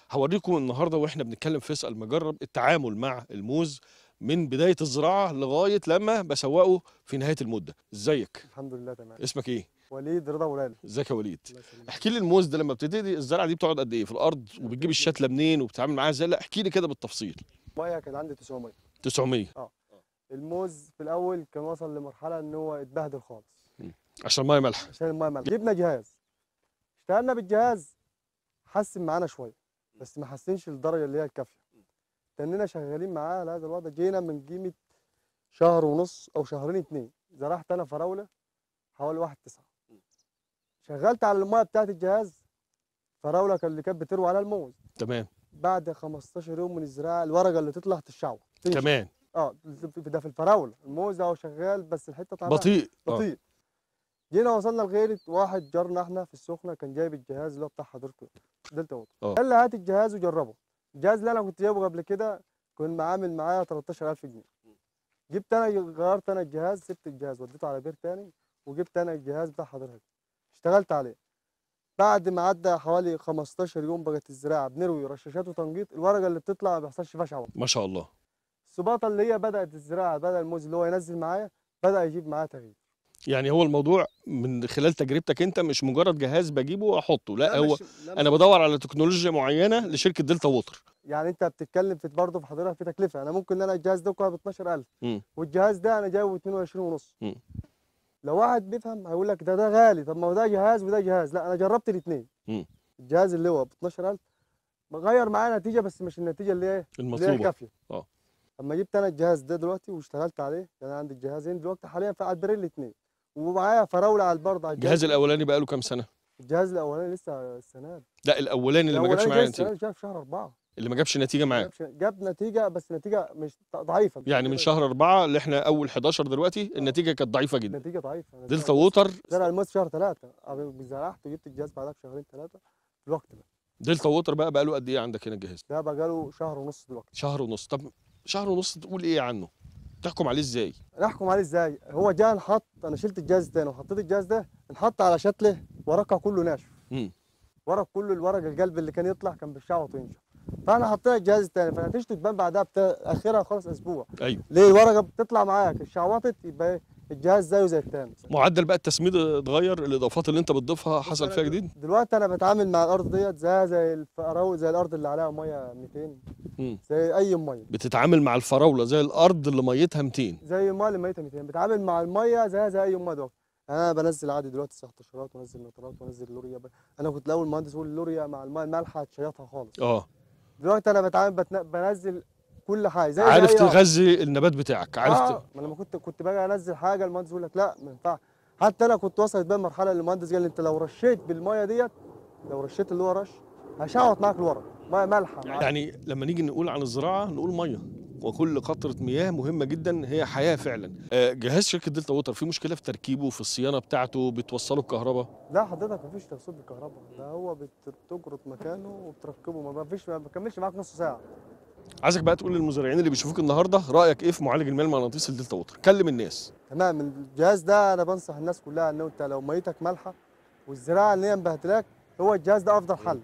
هوريكم النهارده واحنا بنتكلم في اسال مجرب التعامل مع الموز من بدايه الزراعه لغايه لما بسوقه في نهايه المده ازيك الحمد لله تمام اسمك ايه وليد رضا ولالي ازيك يا وليد الله يسلمك احكي لي الموز ده لما بتبتدي الزرعه دي بتقعد قد ايه في الارض وبتجيب الشتله منين وبتتعامل معاها ازاي لا احكي لي كده بالتفصيل الميه كان عندي 900 900 الموز في الاول كان وصل لمرحله ان هو اتبهدل خالص عشان الميه مالحه عشان الميه مالحه جبنا جهاز اشتغلنا بالجهاز حسن معانا شويه بس ما حسنش للدرجه اللي هي الكافيه تننا شغالين معاه على هذا الوضع جينا من قيمه شهر ونص او شهرين اتنين زرعت انا فراوله حوالي واحد تسعة شغلت على الميه بتاعت الجهاز فراوله كان اللي كانت بتروي على الموز تمام بعد 15 يوم من الزراعه الورقه اللي تطلع تشعوع تنشف. كمان اه ده في الفراوله الموز اهو شغال بس الحته طالعه بطيء آه. بطيء جينا وصلنا لغيرة واحد جارنا احنا في السخنه كان جايب الجهاز اللي هو بتاع حضرتك دلتا ووتر اه. قال لي هات الجهاز وجربه الجهاز اللي انا كنت جايبه قبل كده كان عامل معايا 13000 جنيه جبت انا غيرت انا الجهاز سبت الجهاز وديته على بير تاني وجبت انا الجهاز بتاع حضرتك اشتغلت عليه بعد ما عدى حوالي 15 يوم بقت الزراعه بنروي رشاشات وتنقيط الورقه اللي بتطلع ما بيحصلش فيها شعوره ما شاء الله السباطه اللي هي بدات الزراعه بدا الموز اللي هو ينزل معايا بدا يجيب معايا تغيير يعني هو الموضوع من خلال تجربتك انت مش مجرد جهاز بجيبه واحطه لا, هو مش- لا انا مش- بدور على تكنولوجيا معينه لشركه دلتا ووتر يعني انت بتتكلم في برضه في حضرتك في تكلفه انا ممكن ان انا الجهاز ده ب 12000 مم. والجهاز ده انا جايبه ب 22 ونص مم. لو واحد بيفهم هيقول لك ده ده غالي طب ما هو ده جهاز وده جهاز لا انا جربت الاثنين مم. الجهاز اللي هو ب 12000 غير معايا نتيجه بس مش النتيجه اللي هي اللي هي المطلوبه كافيه اه. اما جبت انا الجهاز ده دلوقتي واشتغلت عليه يعني انا عندي الجهازين دلوقتي حاليا في على البريل الاثنين ومعايا فراوله على البرد على الجهاز الاولاني بقى له كام سنه الجهاز الاولاني لسه السنه دي لا الاولاني اللي ما جابش الأولاني معايا جاي السنة نتيجه دي جاي في شهر أربعة اللي ما جابش نتيجه معاه جاب ش- جاب نتيجة بس نتيجة مش ضعيفة مش يعني من كبيرة. شهر أربعة اللي احنا أول 11 دلوقتي النتيجة كانت ضعيفة جدا نتيجة ضعيفة أنا دلتا زرع- ووتر زرع الموز في شهر ثلاثة زرعت وجبت الجهاز بعدها بشهرين ثلاثة في الوقت ده دلتا ووتر بقى بقى له قد إيه عندك هنا الجهاز؟ ده بقى له شهر ونص دلوقتي شهر ونص طب شهر ونص تقول إيه عنه؟ تحكم عليه إزاي؟ نحكم عليه ازاي هو جاء انحط انا شلت الجهاز التاني وحطيت الجهاز ده انحط على شتله ورقها كله ناشف مم. ورق كله الورق القلب اللي كان يطلع كان بالشعوط وينشف فانا حطيت الجهاز التاني فنتيجته تبان بعدها بتا... اخرها خالص اسبوع أيوه ليه الورقه بتطلع معاك اشعوطت يبقى إيه؟ الجهاز زيه زي التاني معدل بقى التسميد اتغير الإضافات اللي أنت بتضيفها حصل أنا فيها دل- جديد؟ دلوقتي انا بتعامل مع الارض ديت زي زي الفراو زي الارض اللي عليها ميه 200 مم. زي اي ميه بتتعامل مع الفراولة زي الأرض اللي ميتها 200 زي الميه اللي ميتها 200 بتعامل مع الميه زي زي اي ميه دلوقتي انا بنزل عادي دلوقتي 19 وانزل نترات وانزل لوريا ب... انا كنت الاول مهندس اقول اللوريا مع الميه المالحه تشيطها خالص أه دلوقتي انا بتعامل بتن... بنزل كل حاجه زي عارف زي أي أرض. تغذي النبات بتاعك عارف اه ت... ما لما كنت كنت باجي انزل حاجه المهندس يقول لك لا ما ينفعش حتى انا كنت وصلت بين مرحله اللي المهندس قال لي انت لو رشيت بالميه ديت لو رشيت اللي هو رش هشعوط معاك الورق ميه مالحه معاك. يعني لما نيجي نقول عن الزراعة نقول مية وكل قطرة مياه مهمة جدا هي حياة فعلا آه، جهاز شركة دلتا ووتر في مشكلة في تركيبه في الصيانة بتاعته بتوصله الكهرباء لا حضرتك مفيش توصيل بالكهرباء ده هو بت- بتجرط مكانه وبتركبه ما فيش ما بكملش معاك نص ساعه عايزك بقى تقول للمزارعين اللي بيشوفوك النهارده رايك ايه في معالج المياه المغناطيسي الدلتا ووتر كلم الناس تمام الجهاز ده انا بنصح الناس كلها ان انت لو ميتك مالحه والزراعه اللي هي مبهدلاك هو الجهاز ده افضل حل